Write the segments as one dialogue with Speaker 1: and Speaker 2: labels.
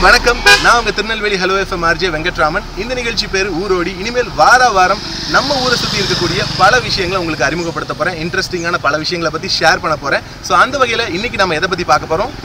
Speaker 1: வணக்கம் நான் உங்க Tirunelveli hello FM RJ Venkatraman இந்த நிகழ்ச்சி பேர் ஊரோடி இனிமேல் வார வாரம் நம்ம ஊரை சுத்தி இருக்கக்கூடிய பல விஷயங்களை உங்களுக்கு அறிமுகப்படுத்த போறேன் இன்ட்ரெஸ்டிங்கான பல விஷயங்களை பத்தி ஷேர் பண்ண போறேன் ஸோ அந்த வகையில இன்னைக்கு நம்ம எதை பத்தி பார்க்க போறோம்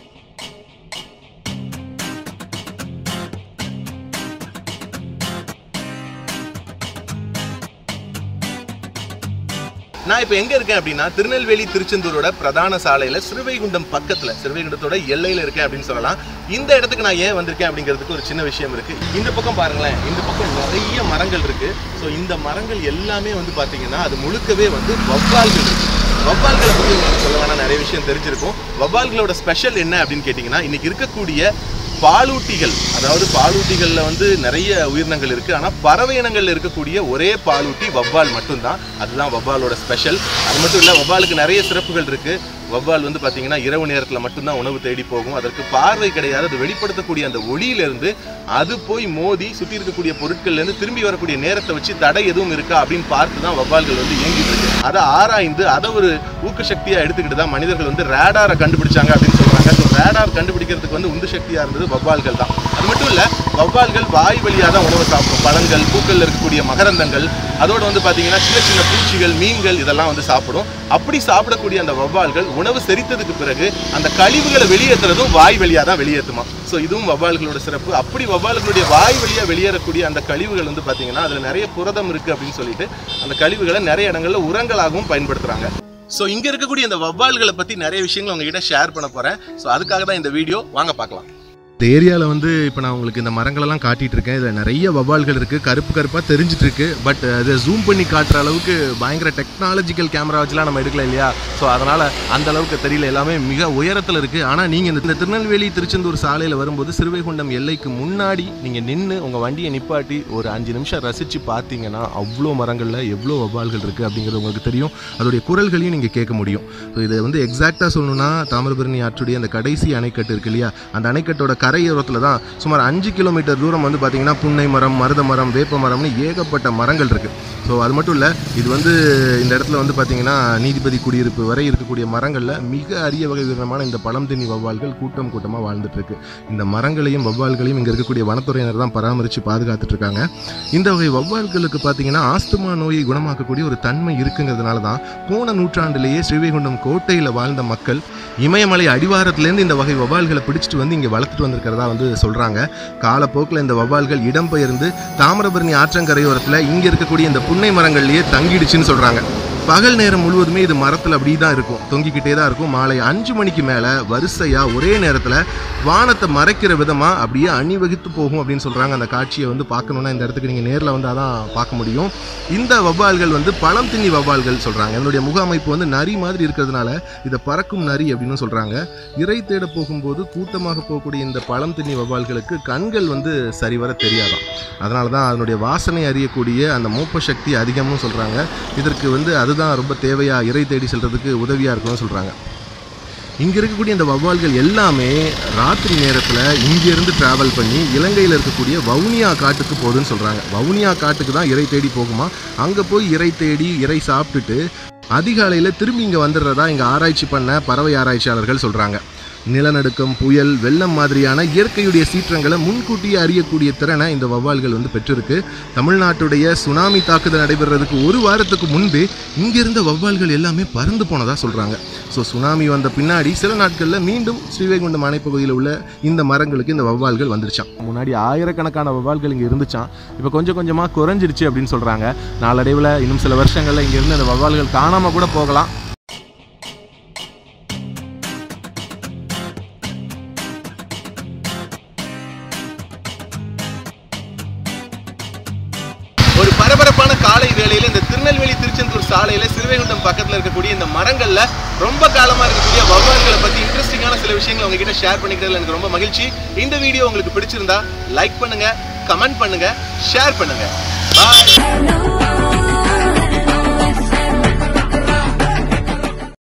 Speaker 1: நான் இப்போ எங்க இருக்கேன் அப்படின்னா திருநெல்வேலி திருச்செந்தூரோட பிரதான சாலையில சிறுவைகுண்டம் பக்கத்துல சிறுவைகுண்டத்தோட எல்லையில இருக்கேன் அப்படின்னு சொல்லலாம் இந்த இடத்துக்கு நான் ஏன் வந்திருக்கேன் அப்படிங்கிறதுக்கு ஒரு சின்ன விஷயம் இருக்கு இந்த பக்கம் பாருங்களேன் இந்த பக்கம் நிறைய மரங்கள் இருக்கு ஸோ இந்த மரங்கள் எல்லாமே வந்து பாத்தீங்கன்னா அது முழுக்கவே வந்து வவ்வால்கள் இருக்கு வவ்வால்களை பத்தி உங்களுக்கு சொல்ல வேணா நிறைய விஷயம் தெரிஞ்சிருக்கும் வவ்வால்களோட ஸ்பெஷல் என்ன அப்படின்னு கேட்டிங்கன்னா இன்னைக்கு இருக்கக்கூடிய பாலூட்டிகள் அதாவது பாலூட்டிகள்ல வந்து நிறைய உயிரினங்கள் இருக்கு ஆனா பறவை இனங்கள்ல இருக்கக்கூடிய ஒரே பாலூட்டி வவ்வால் மட்டும்தான் அதுதான் வவ்வாலோட ஸ்பெஷல் அது மட்டும் இல்ல வவ்வாலுக்கு நிறைய சிறப்புகள் இருக்கு வவ்வால் வந்து பாத்தீங்கன்னா இரவு நேரத்துல மட்டும்தான் உணவு தேடி போகும் அதற்கு பார்வை கிடையாது அது வெளிப்படுத்தக்கூடிய அந்த ஒளியிலிருந்து அது போய் மோதி சுத்தி இருக்கக்கூடிய பொருட்கள்ல இருந்து திரும்பி வரக்கூடிய நேரத்தை வச்சு தடை எதுவும் இருக்கா அப்படின்னு பார்த்து தான் வவ்வால்கள் வந்து இயங்கிட்டு இருக்கு அதை ஆராய்ந்து அதை ஒரு ஊக்க சக்தியா எடுத்துக்கிட்டு தான் மனிதர்கள் வந்து ரேடாரை கண்டுபிடிச்சாங்க அப்படின்னு சொல்றாங்க ஸோ ரேடார் கண்டுபிடிக்கிறதுக்கு வந்து உந்து சக்தியா இருந்தது வவ்வால்கள் தான் அது மட்டும் இல்ல வவ்வால்கள் வாய் வழியா தான் உணவு சாப்பிடும் பழங்கள் பூக்கள்ல இருக்கக்கூடிய மகரந்தங்கள் அதோட வந்து பாத்தீங்கன்னா சின்ன சின்ன பூச்சிகள் மீன்கள் இதெல்லாம் வந்து சாப்பிடும் அப்படி சாப்பிடக்கூடிய அந்த வவ்வால்கள் உணவு செரித்ததுக்கு பிறகு அந்த கழிவுகளை வெளியேற்றுறதும் வாய் வழியா தான் வெளியேற்றுமா ஸோ இதுவும் வவ்வால்களோட சிறப்பு அப்படி வவ்வால்களுடைய வாய் வழியா வெளியேறக்கூடிய அந்த கழிவுகள் வந்து பாத்தீங்கன்னா அதுல நிறைய புரதம் இருக்கு அப்படின்னு சொல்லிட்டு அந்த கழிவுகளை நிறைய இடங்கள்ல உரங்களாகவும் பயன்படுத்துறாங்க ஸோ இங்க இருக்கக்கூடிய இந்த வவ்வால்களை பத்தி நிறைய விஷயங்கள் உங்ககிட்ட ஷேர் பண்ண போறேன் ஸோ அதுக்காக தான் இந்த வீடியோ வாங்க பார்க்கலாம் இந்த ஏரியாவில் வந்து இப்போ நான் உங்களுக்கு இந்த மரங்களெல்லாம் காட்டிட்டு இருக்கேன் இதில் நிறைய வவ்வால்கள் இருக்குது கருப்பு கருப்பாக தெரிஞ்சிட்டு இருக்கு பட் அதை ஜூம் பண்ணி காட்டுற அளவுக்கு பயங்கர டெக்னாலஜிக்கல் கேமரா வச்சுலாம் நம்ம எடுக்கல இல்லையா ஸோ அதனால் அந்த அளவுக்கு தெரியல எல்லாமே மிக உயரத்தில் இருக்குது ஆனால் நீங்கள் இந்த இந்த திருநெல்வேலி திருச்செந்தூர் சாலையில் வரும்போது சிறுவைகுண்டம் எல்லைக்கு முன்னாடி நீங்கள் நின்று உங்கள் வண்டியை நிப்பாட்டி ஒரு அஞ்சு நிமிஷம் ரசித்து பார்த்தீங்கன்னா அவ்வளோ மரங்களில் எவ்வளோ வவ்வால்கள் இருக்குது அப்படிங்கிறது உங்களுக்கு தெரியும் அதோடைய குரல்களையும் நீங்கள் கேட்க முடியும் ஸோ இதை வந்து எக்ஸாக்டாக சொல்லணும்னா தாமிரபரணி ஆற்றுடைய அந்த கடைசி அணைக்கட்டு இருக்கு இல்லையா அந்த அணைக்கட்டோட கரையோரத்தில் தான் சுமார் அஞ்சு கிலோமீட்டர் தூரம் வந்து பார்த்தீங்கன்னா புன்னை மரம் மருத மரம் வேப்ப மரம்னு ஏகப்பட்ட மரங்கள் இருக்குது ஸோ அது மட்டும் இல்லை இது வந்து இந்த இடத்துல வந்து பார்த்தீங்கன்னா நீதிபதி குடியிருப்பு வரை இருக்கக்கூடிய மரங்களில் மிக அரிய வகை விதமான இந்த பழம் தின்னி வவ்வால்கள் கூட்டம் கூட்டமாக வாழ்ந்துட்டு இருக்கு இந்த மரங்களையும் வவ்வால்களையும் இங்கே இருக்கக்கூடிய வனத்துறையினர் தான் பராமரித்து பாதுகாத்துட்டு இருக்காங்க இந்த வகை வவ்வால்களுக்கு பார்த்தீங்கன்னா ஆஸ்துமா நோயை குணமாக்கக்கூடிய ஒரு தன்மை இருக்குங்கிறதுனால தான் போன நூற்றாண்டிலேயே ஸ்ரீவைகுண்டம் கோட்டையில் வாழ்ந்த மக்கள் இமயமலை அடிவாரத்திலேருந்து இந்த வகை வவ்வால்களை பிடிச்சிட்டு வந்து இங்கே வளர்த்துட்டு வந்திருக்கிறதா வந்து சொல்கிறாங்க காலப்போக்கில் இந்த வவ்வால்கள் இடம்பெயர்ந்து தாமிரபரணி ஆற்றங்கரையோரத்தில் இங்கே இருக்கக்கூடிய இந்த புன்னை மரங்கள்லேயே தங்கிடுச்சுன்னு சொல்கிறாங்க பகல் நேரம் முழுவதுமே இது மரத்தில் அப்படி தான் இருக்கும் தொங்கிக்கிட்டே தான் இருக்கும் மாலை அஞ்சு மணிக்கு மேலே வரிசையாக ஒரே நேரத்தில் வானத்தை மறைக்கிற விதமாக அப்படியே அணிவகுத்து போகும் அப்படின்னு சொல்கிறாங்க அந்த காட்சியை வந்து பார்க்கணுன்னா இந்த இடத்துக்கு நீங்கள் நேரில் வந்தால் தான் பார்க்க முடியும் இந்த வவ்வால்கள் வந்து பழம் தின்னி வவ்வால்கள் சொல்கிறாங்க இதனுடைய முக அமைப்பு வந்து நரி மாதிரி இருக்கிறதுனால இதை பறக்கும் நரி அப்படின்னு சொல்கிறாங்க இறை தேட போகும்போது கூட்டமாக போகக்கூடிய இந்த பழம் தின்னி வவ்வால்களுக்கு கண்கள் வந்து சரிவர தெரியாதாம் அதனால தான் அதனுடைய வாசனை அறியக்கூடிய அந்த மூப்ப சக்தி அதிகம்னு சொல்கிறாங்க இதற்கு வந்து அதுதான் ரொம்ப தேவையா இறை தேடி செல்றதுக்கு உதவியாக இருக்கும்னு சொல்கிறாங்க இங்கே இருக்கக்கூடிய இந்த வவ்வால்கள் எல்லாமே ராத்திரி நேரத்தில் இங்கேருந்து ட்ராவல் பண்ணி இலங்கையில் இருக்கக்கூடிய வவுனியா காட்டுக்கு போகுதுன்னு சொல்கிறாங்க வவுனியா காட்டுக்கு தான் இறை தேடி போகுமா அங்கே போய் இறை தேடி இறை சாப்பிட்டுட்டு அதிகாலையில் திரும்பி இங்கே வந்துடுறதா இங்கே ஆராய்ச்சி பண்ண பறவை ஆராய்ச்சியாளர்கள் சொல்கிறாங்க நிலநடுக்கம் புயல் வெள்ளம் மாதிரியான இயற்கையுடைய சீற்றங்களை முன்கூட்டியே அறியக்கூடிய திறனை இந்த வவ்வால்கள் வந்து பெற்றிருக்கு தமிழ்நாட்டுடைய சுனாமி தாக்குதல் நடைபெறதுக்கு ஒரு வாரத்துக்கு முன்பே இங்கிருந்த வவ்வால்கள் எல்லாமே பறந்து போனதாக சொல்கிறாங்க ஸோ சுனாமி வந்த பின்னாடி சில நாட்களில் மீண்டும் ஸ்ரீவைகுண்டம் அணைப்பகுதியில் உள்ள இந்த மரங்களுக்கு இந்த வவ்வால்கள் வந்துருச்சான் முன்னாடி ஆயிரக்கணக்கான வவ்வால்கள் இங்கே இருந்துச்சான் இப்போ கொஞ்சம் கொஞ்சமாக குறைஞ்சிருச்சு அப்படின்னு சொல்கிறாங்க நாளடைவில் இன்னும் சில வருஷங்களில் இங்கே இருந்து அந்த வவ்வால்கள் காணாமல் கூட போகலாம் ஒரு பரபரப்பான காலை வேளையில இந்த திருநெல்வேலி திருச்செந்தூர் சாலையில சிறுவைகுண்டம் பக்கத்துல இருக்கக்கூடிய இந்த மரங்கள்ல ரொம்ப காலமா இருக்கக்கூடிய வவ்வால்களை பத்தி இன்ட்ரெஸ்டிங்கான சில விஷயங்களை உங்ககிட்ட ஷேர் பண்ணிக்கிறதுல எனக்கு ரொம்ப மகிழ்ச்சி இந்த வீடியோ உங்களுக்கு பிடிச்சிருந்தா லைக் பண்ணுங்க கமெண்ட் பண்ணுங்க ஷேர் பண்ணுங்க பாய்